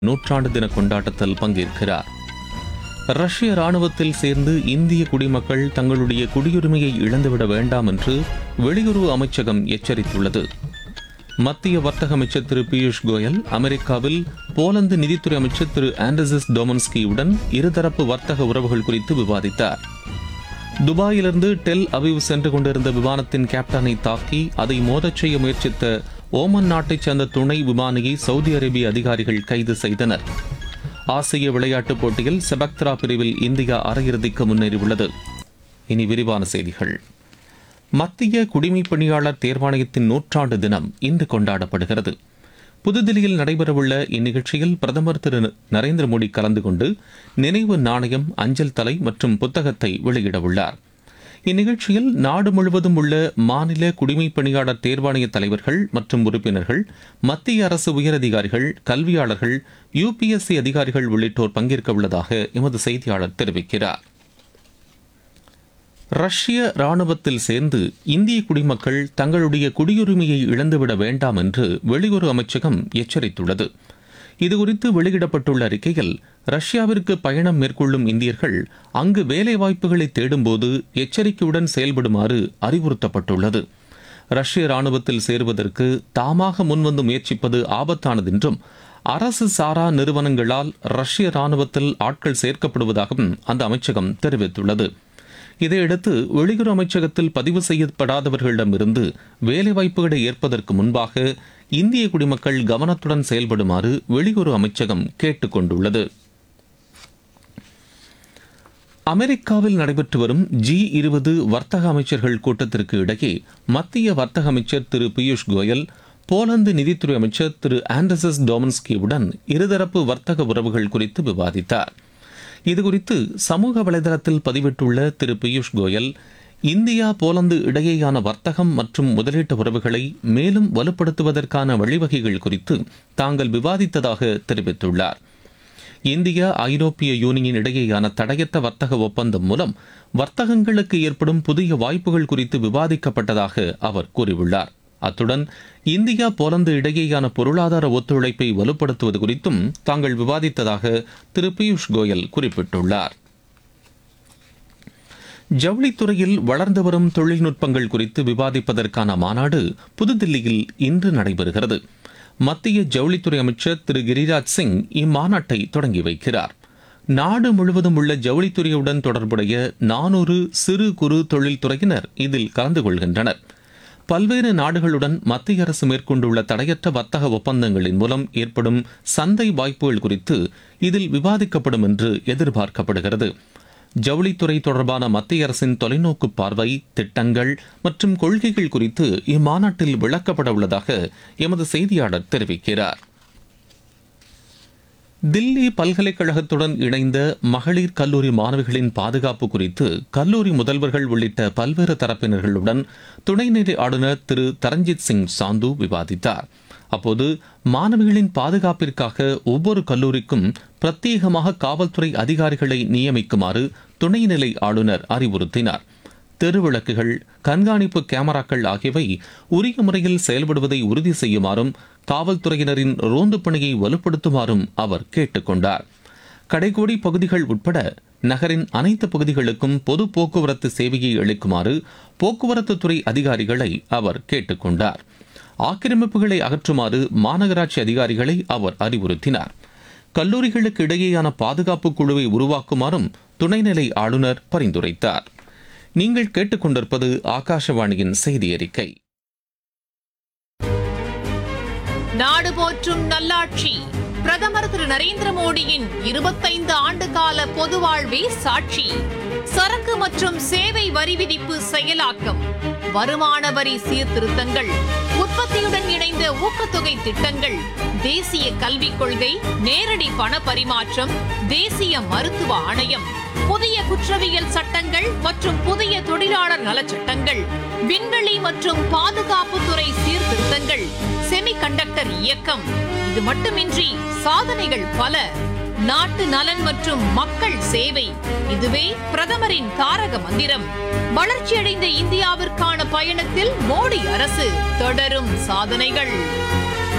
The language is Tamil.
நூற்றாண்டு தின கொண்டாட்டத்தில் பங்கேற்கிறார் ரஷ்ய ராணுவத்தில் சேர்ந்து இந்திய குடிமக்கள் தங்களுடைய குடியுரிமையை இழந்துவிட வேண்டாம் என்று வெளியுறவு அமைச்சகம் எச்சரித்துள்ளது மத்திய வர்த்தக அமைச்சர் திரு பியூஷ் கோயல் அமெரிக்காவில் போலந்து நிதித்துறை அமைச்சர் திரு ஆண்டர்சஸ் டொமன்ஸ்கியுடன் இருதரப்பு வர்த்தக உறவுகள் குறித்து விவாதித்தார் துபாயிலிருந்து டெல் அவிவ் சென்று கொண்டிருந்த விமானத்தின் கேப்டனை தாக்கி அதை மோதச் செய்ய முயற்சித்த ஓமன் நாட்டைச் சேர்ந்த துணை விமானியை சவுதி அரேபிய அதிகாரிகள் கைது செய்தனர் ஆசிய விளையாட்டுப் போட்டியில் செபக்த்ரா பிரிவில் இந்தியா அரையிறுதிக்கு முன்னேறியுள்ளது இனி விரிவான செய்திகள் மத்திய குடிமைப் பணியாளர் தேர்வாணையத்தின் நூற்றாண்டு தினம் இன்று கொண்டாடப்படுகிறது புதுதில்லியில் நடைபெறவுள்ள இந்நிகழ்ச்சியில் பிரதமர் திரு நரேந்திர மோடி கலந்து கொண்டு நினைவு நாணயம் அஞ்சல் தலை மற்றும் புத்தகத்தை வெளியிடவுள்ளார் இந்நிகழ்ச்சியில் நாடு முழுவதும் உள்ள மாநில குடிமைப் பணியாளர் தேர்வாணைய தலைவர்கள் மற்றும் உறுப்பினர்கள் மத்திய அரசு உயரதிகாரிகள் கல்வியாளர்கள் யுபிஎஸ்சி அதிகாரிகள் உள்ளிட்டோர் பங்கேற்க உள்ளதாக எமது செய்தியாளர் தெரிவிக்கிறார் ரஷ்ய ராணுவத்தில் சேர்ந்து இந்திய குடிமக்கள் தங்களுடைய குடியுரிமையை இழந்துவிட வேண்டாம் என்று வெளியுறவு அமைச்சகம் எச்சரித்துள்ளது இதுகுறித்து வெளியிடப்பட்டுள்ள அறிக்கையில் ரஷ்யாவிற்கு பயணம் மேற்கொள்ளும் இந்தியர்கள் அங்கு வேலைவாய்ப்புகளை தேடும்போது எச்சரிக்கையுடன் செயல்படுமாறு அறிவுறுத்தப்பட்டுள்ளது ரஷ்ய ராணுவத்தில் சேருவதற்கு தாமாக முன்வந்து முயற்சிப்பது ஆபத்தானது என்றும் அரசு சாரா நிறுவனங்களால் ரஷ்ய ராணுவத்தில் ஆட்கள் சேர்க்கப்படுவதாகவும் அந்த அமைச்சகம் தெரிவித்துள்ளது இதையடுத்து வெளியுறவு அமைச்சகத்தில் பதிவு செய்யப்படாதவர்களிடமிருந்து வேலைவாய்ப்புகளை ஏற்பதற்கு முன்பாக இந்திய குடிமக்கள் கவனத்துடன் செயல்படுமாறு வெளியுறவு அமைச்சகம் கேட்டுக் கொண்டுள்ளது அமெரிக்காவில் நடைபெற்று வரும் ஜி இருபது வர்த்தக அமைச்சர்கள் கூட்டத்திற்கு இடையே மத்திய வர்த்தக அமைச்சர் திரு பியூஷ் கோயல் போலந்து நிதித்துறை அமைச்சர் திரு ஆண்டர்சஸ் டோமன்ஸ்கியுடன் இருதரப்பு வர்த்தக உறவுகள் குறித்து விவாதித்தார் இதுகுறித்து சமூக வலைதளத்தில் பதிவிட்டுள்ள திரு பியூஷ் கோயல் இந்தியா போலந்து இடையேயான வர்த்தகம் மற்றும் முதலீட்டு உறவுகளை மேலும் வலுப்படுத்துவதற்கான வழிவகைகள் குறித்து தாங்கள் விவாதித்ததாக தெரிவித்துள்ளார் இந்தியா ஐரோப்பிய யூனியன் இடையேயான தடையற்ற வர்த்தக ஒப்பந்தம் மூலம் வர்த்தகங்களுக்கு ஏற்படும் புதிய வாய்ப்புகள் குறித்து விவாதிக்கப்பட்டதாக அவர் கூறியுள்ளார் அத்துடன் இந்தியா போலந்து இடையேயான பொருளாதார ஒத்துழைப்பை வலுப்படுத்துவது குறித்தும் தாங்கள் விவாதித்ததாக திரு பியூஷ் கோயல் குறிப்பிட்டுள்ளார் ஜவுளித்துறையில் வளர்ந்து வரும் தொழில்நுட்பங்கள் குறித்து விவாதிப்பதற்கான மாநாடு புதுதில்லியில் இன்று நடைபெறுகிறது மத்திய ஜவுளித்துறை அமைச்சர் திரு கிரிராஜ் சிங் இம்மாநாட்டை தொடங்கி வைக்கிறார் நாடு முழுவதும் உள்ள ஜவுளித்துறையுடன் தொடர்புடைய நானூறு சிறு குறு தொழில்துறையினர் இதில் கலந்து கொள்கின்றனர் பல்வேறு நாடுகளுடன் மத்திய அரசு மேற்கொண்டுள்ள தடையற்ற வர்த்தக ஒப்பந்தங்களின் மூலம் ஏற்படும் சந்தை வாய்ப்புகள் குறித்து இதில் விவாதிக்கப்படும் என்று எதிர்பார்க்கப்படுகிறது ஜவுளித்துறை தொடர்பான மத்திய அரசின் தொலைநோக்கு பார்வை திட்டங்கள் மற்றும் கொள்கைகள் குறித்து இம்மாநாட்டில் விளக்கப்பட உள்ளதாக எமது செய்தியாளர் தெரிவிக்கிறார் தில்லி பல்கலைக்கழகத்துடன் இணைந்த மகளிர் கல்லூரி மாணவிகளின் பாதுகாப்பு குறித்து கல்லூரி முதல்வர்கள் உள்ளிட்ட பல்வேறு தரப்பினர்களுடன் துணைநிலை ஆளுநர் திரு தரஞ்சித் சிங் சாந்து விவாதித்தார் அப்போது மாணவிகளின் பாதுகாப்பிற்காக ஒவ்வொரு கல்லூரிக்கும் பிரத்யேகமாக காவல்துறை அதிகாரிகளை நியமிக்குமாறு துணைநிலை ஆளுநர் அறிவுறுத்தினார் தெருவிளக்குகள் கண்காணிப்பு கேமராக்கள் ஆகியவை உரிய முறையில் செயல்படுவதை உறுதி செய்யுமாறும் காவல்துறையினரின் ரோந்து பணியை வலுப்படுத்துமாறும் அவர் கேட்டுக்கொண்டார் கடைகோடி பகுதிகள் உட்பட நகரின் அனைத்து பகுதிகளுக்கும் பொது போக்குவரத்து சேவையை அளிக்குமாறு போக்குவரத்து துறை அதிகாரிகளை அவர் கேட்டுக்கொண்டார் ஆக்கிரமிப்புகளை அகற்றுமாறு மாநகராட்சி அதிகாரிகளை அவர் அறிவுறுத்தினார் கல்லூரிகளுக்கு இடையேயான பாதுகாப்பு குழுவை உருவாக்குமாறும் துணைநிலை ஆளுநர் பரிந்துரைத்தார் நீங்கள் கேட்டுக்கொண்டிருப்பது ஆகாஷவாணியின் செய்தி அறிக்கை நாடு போற்றும் நல்லாட்சி பிரதமர் திரு நரேந்திர மோடியின் இருபத்தைந்து ஆண்டு கால பொது வாழ்வே சாட்சி சரக்கு மற்றும் சேவை வரி விதிப்பு செயலாக்கம் வருமான வரி சீர்திருத்தங்கள் உற்பத்தியுடன் இணைந்த ஊக்கத்தொகை திட்டங்கள் தேசிய கல்விக் கொள்கை நேரடி பண பரிமாற்றம் தேசிய மருத்துவ ஆணையம் புதிய குற்றவியல் சட்டங்கள் மற்றும் புதிய தொழிலாளர் நலச்சட்டங்கள் விண்வெளி மற்றும் பாதுகாப்புத்துறை சீர்திருத்தங்கள் செமிகண்டக்டர் இயக்கம் இது மட்டுமின்றி சாதனைகள் பல நாட்டு நலன் மற்றும் மக்கள் சேவை இதுவே பிரதமரின் தாரக மந்திரம் வளர்ச்சியடைந்த இந்தியாவிற்கான பயணத்தில் மோடி அரசு தொடரும் சாதனைகள்